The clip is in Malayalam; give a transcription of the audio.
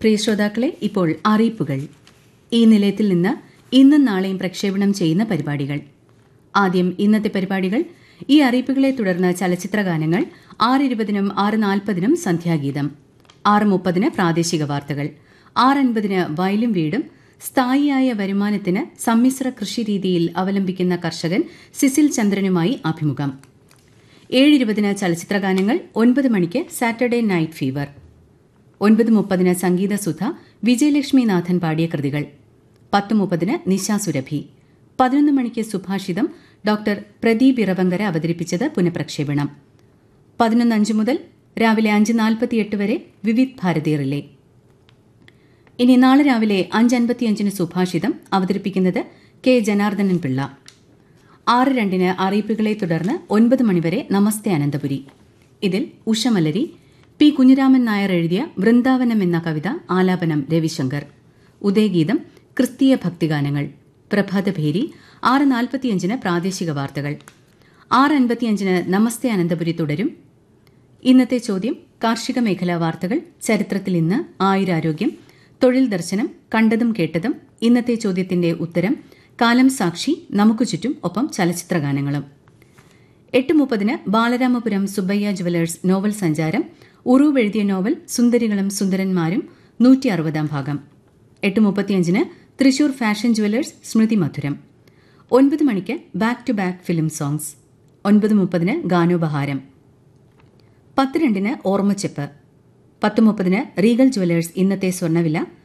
പ്രിയ ശ്രോതാക്കളെ ഇപ്പോൾ അറിയിപ്പുകൾ ഈ നിലയത്തിൽ നിന്ന് ഇന്നും നാളെയും പ്രക്ഷേപണം ചെയ്യുന്ന പരിപാടികൾ ആദ്യം ഇന്നത്തെ പരിപാടികൾ ഈ അറിയിപ്പുകളെ തുടർന്ന് ചലച്ചിത്രഗാനങ്ങൾ ആറ് ഇരുപതിനും ആറ് നാൽപ്പതിനും സന്ധ്യാഗീതം ആറ് മുപ്പതിന് പ്രാദേശിക വാർത്തകൾ ആറ് അൻപതിന് വയലും വീടും സ്ഥായിയായ വരുമാനത്തിന് സമ്മിശ്ര കൃഷിരീതിയിൽ അവലംബിക്കുന്ന കർഷകൻ സിസിൽ ചന്ദ്രനുമായി അഭിമുഖം ഏഴിരുപതിന് ചലച്ചിത്രഗാനങ്ങൾ ഒൻപത് മണിക്ക് സാറ്റർഡേ നൈറ്റ് ഫീവർ ഒൻപത് മുപ്പതിന് സംഗീതസുധ വിജയലക്ഷ്മി നാഥൻ പാടിയ കൃതികൾ പത്ത് മുപ്പതിന് നിശാ സുരഭി പതിനൊന്ന് മണിക്ക് സുഭാഷിതം ഡോക്ടർ പ്രദീപ് ഇറവങ്കര അവതരിപ്പിച്ചത് പുനഃപ്രക്ഷേപണം പതിനൊന്ന് അഞ്ച് മുതൽ രാവിലെ അഞ്ച് നാൽപ്പത്തിയെട്ട് വരെ വിവിധ് ഭാരതി റിലേ ഇനി നാളെ രാവിലെ അഞ്ച് അൻപത്തിയഞ്ചിന് സുഭാഷിതം അവതരിപ്പിക്കുന്നത് കെ ജനാർദ്ദനൻ പിള്ള ആറ് രണ്ടിന് അറിയിപ്പുകളെ തുടർന്ന് ഒൻപത് മണിവരെ നമസ്തേ അനന്തപുരി ഇതിൽ ഉഷമലരി പി കുഞ്ഞിരാമൻ നായർ എഴുതിയ വൃന്ദാവനം എന്ന കവിത ആലാപനം രവിശങ്കർ ഉദയഗീതം ക്രിസ്തീയ ഭക്തിഗാനങ്ങൾ പ്രഭാതഭേരി ആറ് നാൽപ്പത്തിയഞ്ചിന് പ്രാദേശിക വാർത്തകൾ ആറ് അൻപത്തിയഞ്ചിന് നമസ്തേ അനന്തപുരി തുടരും ഇന്നത്തെ ചോദ്യം കാർഷിക മേഖലാ വാർത്തകൾ ചരിത്രത്തിൽ ഇന്ന് ആയുരാരോഗ്യം തൊഴിൽ ദർശനം കണ്ടതും കേട്ടതും ഇന്നത്തെ ചോദ്യത്തിന്റെ ഉത്തരം കാലം സാക്ഷി നമുക്ക് ചുറ്റും ഒപ്പം ചലച്ചിത്രഗാനങ്ങളും എട്ട് മുപ്പതിന് ബാലരാമപുരം സുബ്ബയ്യ ജുവലേഴ്സ് നോവൽ സഞ്ചാരം ഉറൂവ് എഴുതിയ നോവൽ സുന്ദരികളും സുന്ദരന്മാരും നൂറ്റി അറുപതാം ഭാഗം എട്ട് മുപ്പത്തിയഞ്ചിന് തൃശൂർ ഫാഷൻ ജുവലേഴ്സ് സ്മൃതി മധുരം ഒൻപത് മണിക്ക് back to back film songs ഒൻപത് മുപ്പതിന് ഗാനോപഹാരം പത്ത് രണ്ടിന് ഓർമ്മച്ചെപ്പ് പത്ത് മുപ്പതിന് റീഗൽ ജുവലേഴ്സ് ഇന്നത്തെ സ്വർണ്ണവില